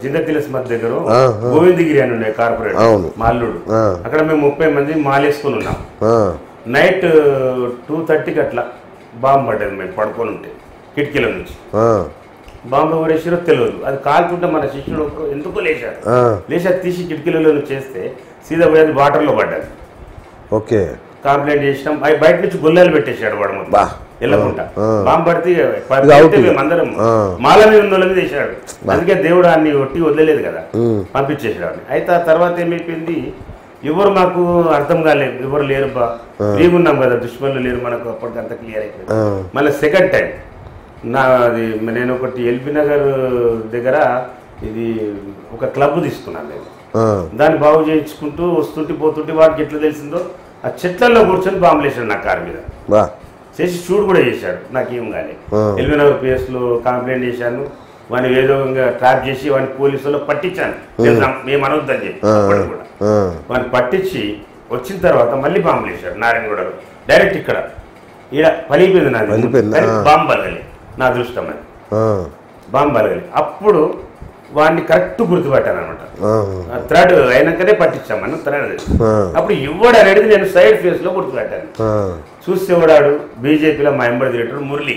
సింగతిలస్ మధ్య దగ్గర ఆ, గోవిందగిరి అని ఉండే కార్పొరేట్ అవును. మా అల్లుడు ఆ. అక్కడ మేము ముప్పై మంది మాలేసుకుని ఉన్నాం ఆ, నైట్ టూ థర్టీకి అట్లా బాంబు పడ్డది మేము పడుకొని ఉంటే కిటికీల నుంచి ఆ, బాంబు ఎవరేసారో తెలియదు అది కాల్చుంటే మన శిష్యుడు ఒకరు ఎందుకో లేచాడు ఆ, లేచి అది తీసి కిటికీలలో నుంచి చేస్తే సీదా పోయి అది వాటర్లో పడ్డది ఓకే కంప్లైంట్ చేసినాం అవి బయట నుంచి గుల్లలు పెట్టేశాడు వాడు మొత్తం బా. వెళ్ళకుండా ఆ. బాంబు పడితే ఇది పడితే అవుట్ ఇక. మేమందరం ఆ. మాల మీద ఉన్న వాళ్ళ మీద వేసాడు అందుకే దేవుడు అన్ని ఒట్టి వదిలేదు కదా ఉమ్, పంపించేసాడు వాడిని. అయితే ఆ తర్వాత ఏమైపోయింది ఎవరు మాకు అర్థం కాలేదు ఎవరు లేరు బా ఫ్రీగా ఉన్నాం కదా దుష్మన్లు లేరు మనకు అప్పటికి అంత క్లియర్ అయిపోయింది ఆ, మళ్ళీ సెకండ్ టైం నా అది నేను ఒకటి ఎల్బీ నగర్ దగ్గర ఇది ఒక క్లబ్ తీసుకున్నాను నేను ఆ, దాన్ని బాగు చేయించుకుంటూ వస్తుంటే పోతుంటే వాడికి ఎట్లా తెలిసిందో ఆ చెట్లలో కూర్చొని బాంబులు వేసాడు నా కారు మీద బా చేసి షూట్ కూడా చేశాడు నాకేం కానీ ఆ. ఎల్బీ నగర్ పిఎస్లో కంప్లైంట్ చేశాను వాడిని ఏదో విధంగా ట్రాప్ చేసి వాడిని పోలీసులో పట్టించాను తెలుసా? మేము అనొద్దని చెప్పి ఆ, అప్పటికి కూడా ఆ, వాడిని పట్టించి వచ్చిన తర్వాత మళ్ళీ బాంబులు వేశాడు నారాయణగూడలో డైరెక్ట్ ఇక్కడ ఈడ పలిపోయింది నాది పలిపోయింది, కానీ ఆ. బాంబు బలగలి నా అదృష్టం అది ఆ, బాంబు బలగలి అప్పుడు వాడిని కరెక్ట్ గుర్తుపట్టాను అనమాట ఆ, థర్డ్ అయినాకనే పట్టించామన్న థర్డ్ ఆ, అప్పుడు ఇవ్వడు అనేది నేను సైడ్ ఫేస్ లో గుర్తుపెట్టాను ఆ, చూస్తే ఎవడాడు బీజేపీలో మా ఎంబడి తిరిగేటోడు మురళి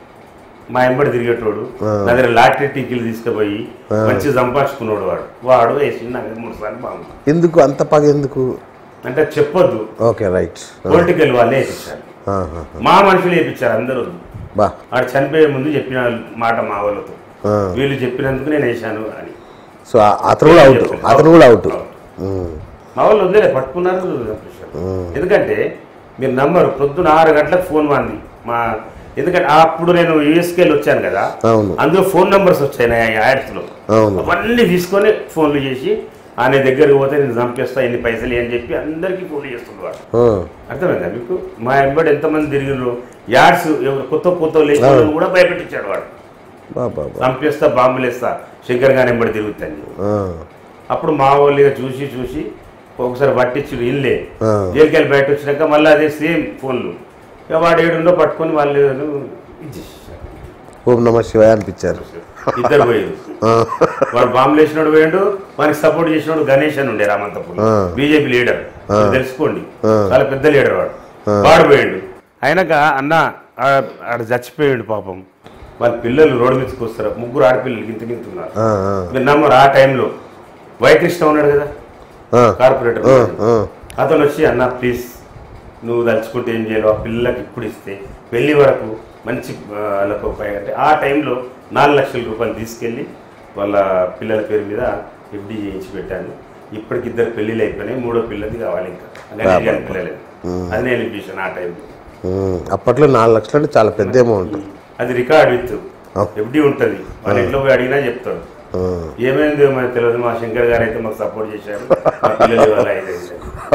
మా ఎంబడి తిరిగేటోడు ఆ. నా దగ్గర లాటరీ టీకీలు తీసుకుపోయి ఆ. మంచి సంపాదించుకున్నాడు వాడు వాడు వేసి నా మీద మూడు సార్లు బాంబు ఎందుకు అంత పగ ఎందుకు అంటే చెప్పొద్దు ఓకే రైట్ పొలిటికల్ వాళ్ళే వేయించారు ఆ, ఆ, మా మనుషులు వేయించారు అందరూ బా వాడు చనిపోయే ముందు చెప్పిన మాట మా వాళ్ళతో ఆ, వీళ్ళు చెప్పినందుకు నేను వేసాను అని సో ఆ- అతను కూడా అవుట్ అతను కూడా అవుట్ ఉమ్, మా వాళ్ళు వదిలే పట్టుకున్నారు చంపేశారు. ఎందుకంటే మీరు నమ్మరు పొద్దున ఆరు గంటలకు ఫోన్ వాంది మా ఎందుకంటే అప్పుడు నేను యూఎస్కి వెళ్ళి వచ్చాను కదా అవును అందులో ఫోన్ నెంబర్స్ వచ్చాయి నా యాడ్స్లో అవును అవన్నీ తీసుకొని ఫోన్లు చేసి ఆయన దగ్గరికి పోతే నేను చంపేస్తా ఎన్ని పైసలు అని చెప్పి అందరికీ ఫోన్లు చేస్తుంది వాడు ఆ, అర్థమైందా మీకు మా ఎంబడి ఎంతమంది తిరిగినారు యాడ్స్ ఎవరు కొత్త కొత్త లేచి వాళ్ళని కూడా భయపెట్టించాడు వాడు బా బా బా చంపేస్తా బాంబులు వేస్తా శంకర్ గాని ఎంబడి తిరుగుతాను ఆ, అప్పుడు మా వాళ్ళు ఇక చూసి చూసి ఒకసారి పట్టించుడు ఇల్లే ఆ, జైలుకి వెళ్ళి బయట వచ్చినాక మళ్ళీ అదే సేమ్ ఫోన్లు ఇక వాడు ఏడుండో పట్టుకొని వాళ్ళు ఇది చేసేసారు. ఓం నమ శివాయ అనిపించారు ఇద్దరు పోయారు ఆ, వాడు బాంబులు వేసినాడు పోయాడు వానికి సపోర్ట్ చేసినాడు గణేష్ అని ఉండే రామంతపూర్ ఆ. బీజేపీ లీడర్ తెలుసుకోండి ఆ. చాలా పెద్ద లీడర్ వాడు వాడు పోయాడు అయినాక అన్న ఆ- ఆడ చచ్చిపోయాడు పాపం వాళ్ళ పిల్లలు రోడ్డు మీదకి వస్తారు ముగ్గురు ఆడపిల్లలు గింత గింతున్నారు ఆ, ఆ, మీరు నమ్మరు ఆ టైంలో వైకృష్ణ ఉన్నాడు కదా ఆ, కార్పొరేటర్ ఆ, ఆ, అతను వచ్చి అన్న ప్లీజ్ నువ్వు తలుచుకుంటే ఏం చేయాలి ఆ పిల్లలకి ఇప్పుడు ఇస్తే పెళ్లి వరకు మంచి ఆ, వాళ్ళకు ఉపయోగం అంటే ఆ టైంలో నాలుగు లక్షల రూపాయలు తీసుకెళ్ళి వాళ్ళ పిల్లల పేరు మీద ఎఫ్డి చేయించి పెట్టాను ఇప్పటికి ఇద్దరు పెళ్ళిళ్ళు అయిపోయినాయి మూడో పిల్లది కావాలి ఇంకా గణేష్ గారి పిల్లలే అది నేను ఇప్పించాను ఆ టైంలో ఉమ్, అప్పట్లో నాలుగు లక్షలు అంటే చాలా పెద్ద అమౌంట్ అది రికార్డ్ విత్ ఆ. ఎఫ్డి ఉంటుంది వాళ్ళ ఇంట్లో పోయి అడిగినా చెప్తాడు ఆ, ఏమైంది మనకు తెలియదు మా శంకర్ గారు అయితే మాకు సపోర్ట్ చేశారు మా పిల్లలు ఇవాళ ఐదైదు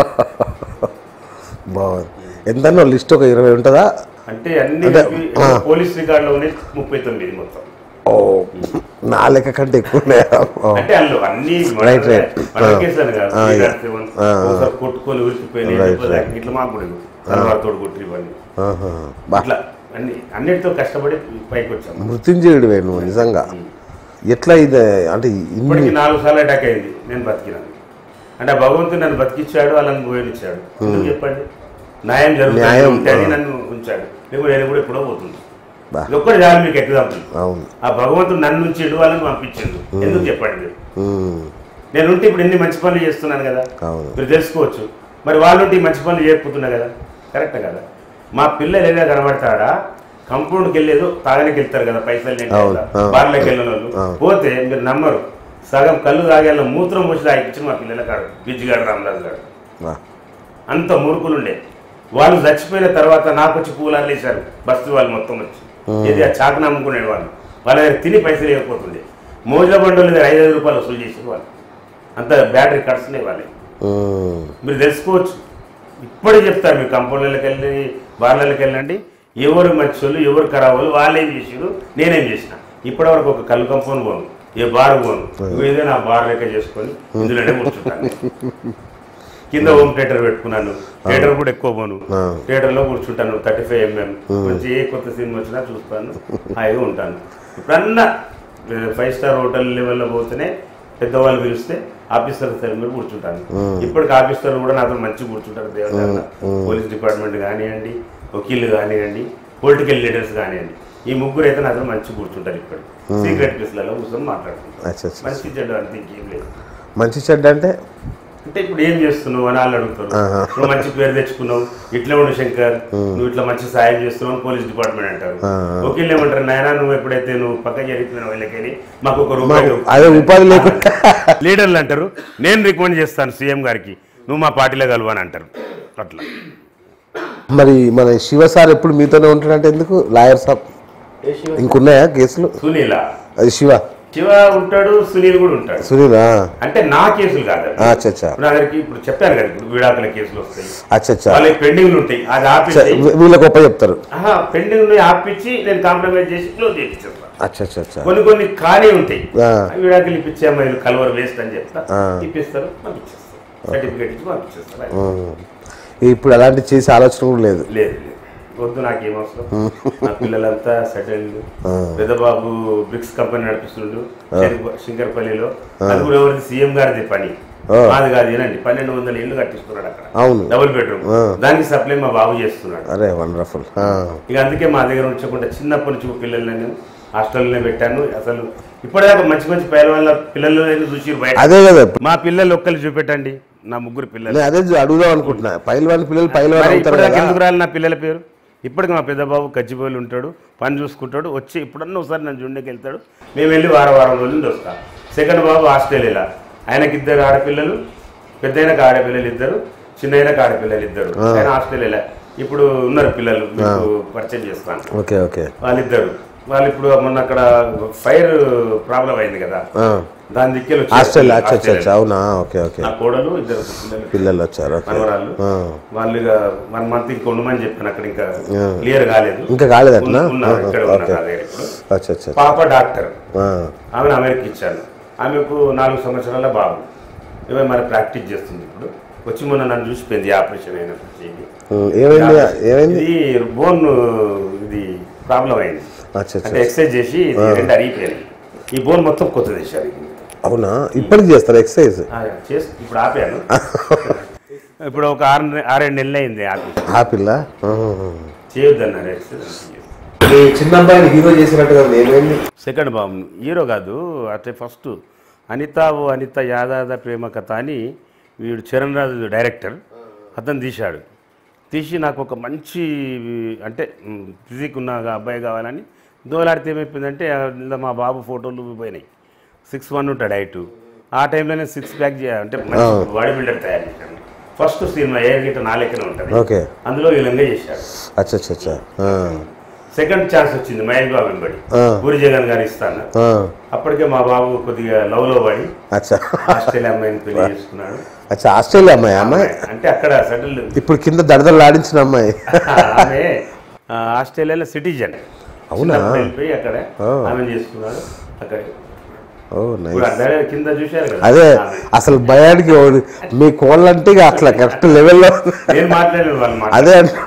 బాగుంది ఎంత లిస్ట్ ఒక ఇరవై ఉంటుందా అంటే అన్ని అంటే, కలిపి ఆ. పోలీస్ రికార్డులో ఉన్నాయి ముప్పై తొమ్మిది మొత్తం ఓ నా లెక్క కంటే ఎక్కువ ఉన్నాయా ఓ, అంటే వాళ్ళు అన్ని Right, right. మర్డర్ ఆ. కేసులు అని కాదు ఆ, త్రీ yeah. Not seven. ఆ, ఆ. ఒకసారి కొట్టుకొని ఉరికిపోయినాయి Right, లేకపోతే right. ఇట్లా మాకు కూడా తర్వాత తోడు కొట్టి ఇవన్నీ ఆహా. బా అట్లా అన్ని అన్నిటితో కష్టపడి పైకి వచ్చాము మృత్యుంజయుడు నువ్వు నిజంగా ఎట్లా ఇది అంటే ఇన్ని ఇప్పటికి నాలుగు సార్లు అటాక్ అయింది నేను బతికినాను అంటే ఆ భగవంతుడు నన్ను బతికిచ్చాడు వాళ్ళని పోయినిచ్చాడు ఎందుకు చెప్పండి న్యాయం జరుగుతుంది న్యాయం, ఉంటేనే ఆ. నన్ను ఉంచాడు లేకపోతే నేను కూడా ఎప్పుడో పోతుంది బా ఇది ఒక్కటి చాలు మీకు ఎగ్జాంపుల్ అవును ఆ భగవంతుడు నన్ను ఉంచిండు వాళ్ళని పంపించిండు ఎందుకు చెప్పండి మీరు ఉమ్, నేను ఉంటే ఇప్పుడు ఎన్ని మంచి పనులు చేస్తున్నాను కదా అవును మీరు తెలుసుకోవచ్చు మరి వాళ్ళు ఉంటే ఈ మంచి పనులు చేయకపోతున్నా కదా కరెక్ట్ కదా మా పిల్లలు ఏదైనా కనబడతాడా కంపౌండ్కి వెళ్ళేదో తాగడానికి వెళ్తారు కదా పైసలు లేని అవును, వాళ్ళు, అవును, బార్లోకి వెళ్ళిన వాళ్ళు అవును. పోతే మీరు నమ్మరు సగం కళ్ళు తాగేళ్ళ మూత్రం పోసి తాగిపించిన మా పిల్లల కాడు బిజ్జిగాడు రామరాజు గారు బా అంత మురుకులుండే వాళ్ళు చచ్చిపోయిన తర్వాత నాకు వచ్చి పూలాలు వేశారు బస్తు వాళ్ళు మొత్తం వచ్చి ఇది ఆ చాకు నమ్ముకునే వాళ్ళు వాళ్ళ దగ్గర తిని పైసలు ఇవ్వకపోతుండే మోజుల బండోళ్ళ దగ్గర ఐదు ఐదు రూపాయలు వసూలు చేసిన వాళ్ళు అంత బ్యాటరీ కట్స్నే వాళ్ళే ఉమ్, మీరు తెలుసుకోవచ్చు ఇప్పుడే చెప్తారు మీరు కంపౌండ్లకి వెళ్ళి బార్లకి వెళ్ళండి ఎవరు మంచోళ్ళు ఎవరు ఖరాబ్ వాళ్ళు వాళ్ళు ఏం చేసారు నేనేం చేసిన ఇప్పటివరకు ఒక కళ్ళు కంపౌండ్ పోను ఏ బార్ పోను ఏదైనా ఆ బార్ లెక్క చేసుకొని ఇందులోనే కూర్చుంటాను కింద హోమ్ థియేటర్ పెట్టుకున్నాను థియేటర్ కూడా ఎక్కువ పోను ఆ. థియేటర్లో కూర్చుంటాను థర్టీ ఫైవ్ ఎంఎం మంచి ఏ కొత్త సినిమా వచ్చినా చూస్తాను హాయిగా ఉంటాను ఇప్పుడన్నా ఫైవ్ స్టార్ హోటల్ లెవెల్లో పోతేనే పెద్దవాళ్ళు పిలిస్తే ఆఫీసర్ సరే మీరు కూర్చుంటాను ఇప్పటికి ఆఫీసర్లు కూడా నాతో మంచిగా కూర్చుంటారు దేవత పోలీస్ డిపార్ట్మెంట్ కానివ్వండి వకీళ్ళు కానివ్వండి పొలిటికల్ లీడర్స్ కానివ్వండి ఈ ముగ్గురు అయితే నాతో మంచిగా కూర్చుంటారు ఇప్పుడు సీక్రెట్ ప్లేస్లలో కూర్చొని మాట్లాడుకుంటారు అచ్చా అచ్చా మంచి చెడ్డ అంతే ఇంకేం లేదు మంచి చెడ్డ అంటే అంటే ఇప్పుడు ఏం చేస్తున్నావు అని వాళ్ళు అడుగుతారు నువ్వు మంచి పేరు తెచ్చుకున్నావు ఇట్లా ఉండు శంకర్ నువ్వు ఇట్లా మంచి సాయం చేస్తున్నావు అని పోలీస్ డిపార్ట్మెంట్ అంటారు వకీళ్ళు ఏమంటారు నాయన నువ్వు ఎప్పుడైతే నువ్వు పక్క జరిగిపోయిన వాళ్ళకి మాకు ఒక రూపాయి అదే ఉపాధి లేకుండా లీడర్లు అంటారు నేను రికమెండ్ చేస్తాను సీఎం గారికి నువ్వు మా పార్టీలో కలవని అంటారు అట్లా మరి మన శివ సార్ ఎప్పుడు మీతోనే ఉంటాడంటే ఎందుకు లాయర్ సాబ్ ఇంకున్నాయా కేసులు సునీల అది శివ శివ ఉంటాడు సునీల్ కూడా ఉంటాడు సునీలా అంటే నా కేసులు కాదు అవి. అచ్చా అచ్చా ఇప్పుడు అందరికి ఇప్పుడు చెప్పాను కదా ఇప్పుడు విడాకుల కేసులు వస్తాయి అచ్చా అచ్చా వాళ్ళకి పెండింగ్లు ఉంటాయి అది ఆపిస్తాయి వీళ్ళకి గొప్ప చెప్తారు పెండింగ్ ఆపించి నేను కాంప్రమైజ్ చేసి క్లోజ్ చేయించేస్తాను అచ్చా అచ్చా అచ్చా కొన్ని కొన్ని ఖాళీ ఉంటాయి ఆ. అవి విడాకులు ఇప్పించే అమ్మాయిలు కలవర్ వేస్ట్ అని చెప్తా ఆ. ఇప్పిస్తారు పంపించేస్తారు సర్టిఫికేట్ ఇచ్చి పంపించేస్తారు ఉమ్. ఇప్పుడు అలాంటి చేసే ఆలోచన కూడా లేదు లేదు లేదు వద్దు నాకేం అవసరం నా పిల్లలంతా సెటిల్డ్ పెద్దబాబు బ్రిక్స్ కంపెనీ నడిపిస్తుండు శంకర్- శంకర్పల్లిలో నలుగురు ఎవరిది సీఎం గారిది పని మాది కాదు ఏనండి పన్నెండు వందల ఇల్లు కట్టిస్తున్నాడు అక్కడ అవును డబుల్ బెడ్రూమ్ దానికి సప్లై మా బాబు చేస్తున్నాడు అరే వండర్ఫుల్ ఇక అందుకే మా దగ్గర ఉంచకుండా చిన్నప్పటి నుంచి మా పిల్లల్ని నేను హాస్టల్లోనే పెట్టాను అసలు ఇప్పటిదాకా మంచి మంచి పేద వాళ్ళ పిల్లలు చూసి బయట అదే కదా మా పిల్లలు ఒక్కరు చూపెట్టండి నా ముగ్గురు పిల్లలు నేను అదే అడుగుదాం అనుకుంటున్నా పైల్వాన్ పిల్లలు పైల్వాన్ మరి అవుతారు ఇప్పటిదాకా కదా ఎందుకు రాలి నా పిల్లల పేరు ఇప్పటికి మా పెద్ద బాబు కచ్చిపోయి ఉంటాడు పని చూసుకుంటాడు వచ్చి ఇప్పుడన్నా ఒకసారి నన్ను జుండకి వెళ్తాడు మేము వెళ్ళి వారం వారం రోజులు నుండి వస్తాం సెకండ్ బాబు ఆస్ట్రేలియా ఆయనకి ఇద్దరు ఆడపిల్లలు పెద్ద ఆయనకు ఆడపిల్లలు ఇద్దరు చిన్న ఆయనకు ఆడపిల్లలు ఇద్దరు ఆయన ఆస్ట్రేలియా ఇప్పుడు ఉన్నారు పిల్లలు మీకు పరిచయం చేస్తాను ఓకే ఓకే వాళ్ళిద్దరు వాళ్ళు ఇప్పుడు మొన్న అక్కడ ఫైర్ ప్రాబ్లం అయింది కదా ఆ. దాని దిక్కెళ్ళి వచ్చారు. ఆస్ట్రేలియా అచ్చా అచ్చా ఆస్ట్రేలియా. అచ్చా అవునా ఓకే ఓకే నా కోడలు ఇద్దరు పిల్లలు పిల్లలు వచ్చారు ఓకే మనవరాళ్ళు ఆ. వాళ్ళు ఇక వన్ మంత్ ఇంకా ఉండమని చెప్పాను అక్కడ ఇంకా క్లియర్ కాలేదు ఇంకా కాలేదట్నా ఉన్న- ఉన్నారు ఇక్కడ ఉన్నారు ఓకే నా దగ్గర ఇప్పుడు అచ్చా అచ్చా పాప డాక్టర్ ఆ. ఆమెను అమెరికా ఇచ్చాను ఆమెకు నాలుగు సంవత్సరాల బాబు ఇవే మరి ప్రాక్టీస్ చేస్తుంది ఇప్పుడు వచ్చి మొన్న నన్ను చూసిపోయింది ఆపరేషన్ అయినప్పుడు చెయ్యి. ఉమ్, ఏమైంది ఏమైంది ఇది బోన్ ఇది ప్రాబ్లం అయింది అచ్చా అచ్చా అంటే ఎక్సర్సైజ్ చేసి ఇది రెండు అరిగిపోయినాయి ఈ బోన్ మొత్తం కొత్తది వేశారు ఇది. అవునా ఇప్పటికి చేస్తారు ఎక్సర్సైజ్ ఆ, చేసి ఇప్పుడు ఆపాను ఇప్పుడు ఒక ఆరు ఆరేడు నెలలు అయింది ఆపి ఆ పిల్ల చేయొద్దన్నారు ఎక్సర్సైజ్ మీ చిన్న అబ్బాయిని హీరో చేసినట్టుగా ఏమైంది సెకండ్ బాబు హీరో కాదు అంటే ఫస్ట్ అనిత ఓ అనిత యాదాద ప్రేమ కథ అని వీడు చరణ్ రాజు డైరెక్టర్ అతను తీశాడు తీసి నాకు ఒక మంచి అంటే ఫిజిక్ ఉన్న అబ్బాయి కావాలని దోలాడితే ఏమైపోయిందంటే అందులో మా బాబు ఫోటోలు పోయినాయి సిక్స్ వన్ ఉంటాడు హైట్ ఆ టైంలోనే సిక్స్ ప్యాక్ అంటే మంచి బాడీ బిల్డర్ తయారు చేశాను ఫస్ట్ సినిమా ఏ గిట్ట నా లెక్కన ఉంటుంది ఓకే అందులో విలంగా చేశాడు అచ్చా అచ్చా అచ్చా ఆ. సెకండ్ ఛాన్స్ వచ్చింది మహేష్ బాబు వెంబడి ఆ. పూరి జగన్ గారు ఇస్తాను ఆ. అప్పటికే మా బాబు కొద్దిగా లవ్ లో పడి అచ్చా ఆస్ట్రేలియా అమ్మాయిని పెళ్లి చేసుకున్నాడు అచ్చా ఆస్ట్రేలియా అమ్మాయి అమ్మాయి అంటే అక్కడ సెటిల్ ఇప్పుడు కింద దడదలు ఆడించిన అమ్మాయి ఆమె ఆ, ఆస్ట్రేలియాలో సిటిజన్ అవునా? వెళ్ళిపోయి అక్కడ ఆ. ఆమె చేసుకున్నాడు అక్కడ ఓ ఇప్పుడు నైస్ అదే కింద చూశారు కదా అదే ఆమె. అసలు భయానికి ఎవడు- మీ కోళ్ళంటే ఇక అట్లా కరెక్ట్ లెవెల్లో నేను మాట్లాడలేదు వాళ్ళు మాట అదే అంట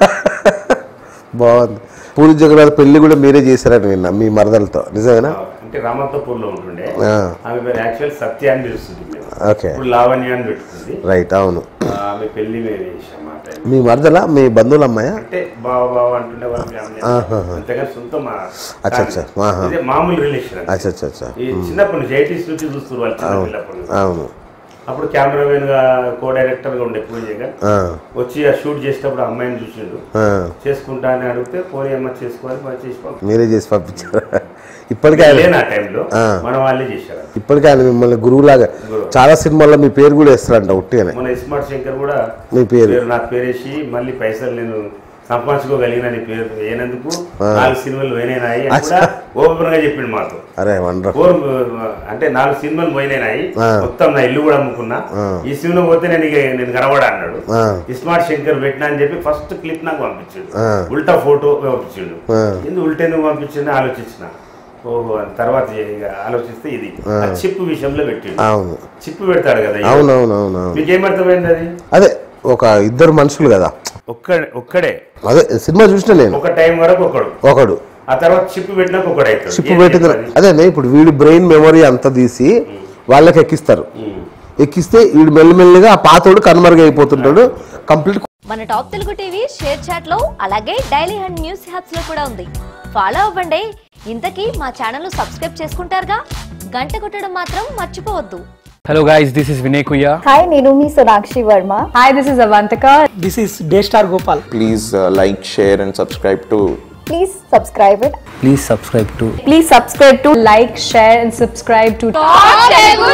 బాగుంది పూరి జగన్నాథ్ పెళ్లి కూడా మీరే చేశారని విన్నా మీ మరదలతో నిజమేనా అంటే రామత్తపూర్ లో ఉంటుండే ఆ, ఆమె పేరు యాక్చువల్ సత్య అని పిలుస్తుంది మేము. ఓకే ఇప్పుడు లావణ్య అని పెట్టుకుంది రైట్ అవును ఆ, ఆమె పెళ్లి మేము చేసాం మా టైం మీ మరదల మీ బంధువుల అమ్మాయా అంటే బావ బావ అంటుండే వాళ్ళ ఫ్యామిలీ అంతేగాని సొంత మా అచ్చా, అచ్చా. ఆహా. ఇదే మామూలు రిలేషన్ అది. అచ్చా అచ్చా అచ్చా ఈ చిన్నప్పటి నుంచి ఎయిటీస్ నుంచి చూస్తారు వాళ్ళు చిన్న పిల్లప్పటి నుంచి అవును అప్పుడు కెమెరామెన్ గా కో డైరెక్టర్ గా ఉండే పూజగా ఆ, వచ్చి ఆ షూట్ చేసేటప్పుడు ఆ అమ్మాయిని చూసిండు ఆ. చేసుకుంటా అని అడిగితే పోనీ అమ్మ చేసుకోవాలి మనం చేసి పంపించాం. మీరే చేసి పంపించారు ఇప్పటికే ఆయన లేని ఆ టైంలో ఆ. మన వాళ్ళే చేశారు అది. ఇప్పటికే ఆయన మిమ్మల్ని గురువులాగా గురువు. చాలా సినిమాల్లో మీ పేరు కూడా వేస్తారంట ఉట్టిగానే మన స్మార్ట్ శంకర్ కూడా మీ పేరు పేరు నాకు పేరేసి మళ్ళీ పైసలు నేను సంపాదించుకోగలిగిన నీ పేరు వేయనందుకు నాలుగు సినిమాలు పోయినాయి అని కూడా ఓపెన్ గా చెప్పిండు మాతో అరే వండర్ ఫోర్ అంటే నాలుగు సినిమాలు పోయినాయి ఆ. మొత్తం నా ఇల్లు కూడా అమ్ముకున్నా ఆ. ఈ సినిమా పోతే నేను ఇక నేను కనబడా అన్నాడు ఆ, ఇస్మార్ట్ శంకర్ పెట్టినా అని చెప్పి ఫస్ట్ క్లిప్ నాకు పంపించాడు ఆ. ఉల్టా ఫోటో పంపించాడు ఆ. ఎందుకు ఉల్టా ఎందుకు పంపించింది ఆలోచించిన ఓహో అని తర్వాత ఇక ఆలోచిస్తే ఇది ఆ చిప్ విషయంలో పెట్టిండు అవును చిప్ పెడతాడు కదా అవును అవును అవును అవును మీకేమర్థమైంది అది అదే ఒక ఇద్దరు మనుషులు కదా ఒక్క ఒక్కడే అదే సినిమా చూసిన నేను ఒక టైం వరకు ఒకడు ఒకడు ఆ తర్వాత చిప్ పెట్టినాక ఒకడు అవుతాడు చిప్పు ఏం పెట్టిన చెప్పాలి? అదేనే ఇప్పుడు వీడి బ్రెయిన్ మెమరీ అంతా తీసి వాళ్ళకి ఎక్కిస్తారు ఎక్కిస్తే వీడు మెల్లిమెల్లిగా ఆ పాతోడు కనుమరుగైపోతుంటాడు కంప్లీట్ మన top Telugu TV ShareChat లో అలాగే డైలీ హండ్ న్యూస్ హ్యాప్స్ లో కూడా ఉంది ఫాలో అవ్వండి ఇంతకీ మా ఛానల్ సబ్స్క్రైబ్ చేసుకుంటారుగా గంట కొట్టడం మాత్రం మర్చిపోవద్దు Hello guys, this is Vinay Kuya. Hi, Nirumi Sonakshi Verma. Hi, this is Avantika. This is Daystar Gopal. please uh, like, share, and subscribe to Please subscribe it. Please subscribe to Please subscribe to like, share, and subscribe to Top Telugu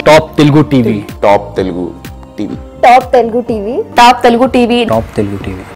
TV. Top Telugu TV. Top Telugu TV. Top Telugu TV. Top Telugu TV.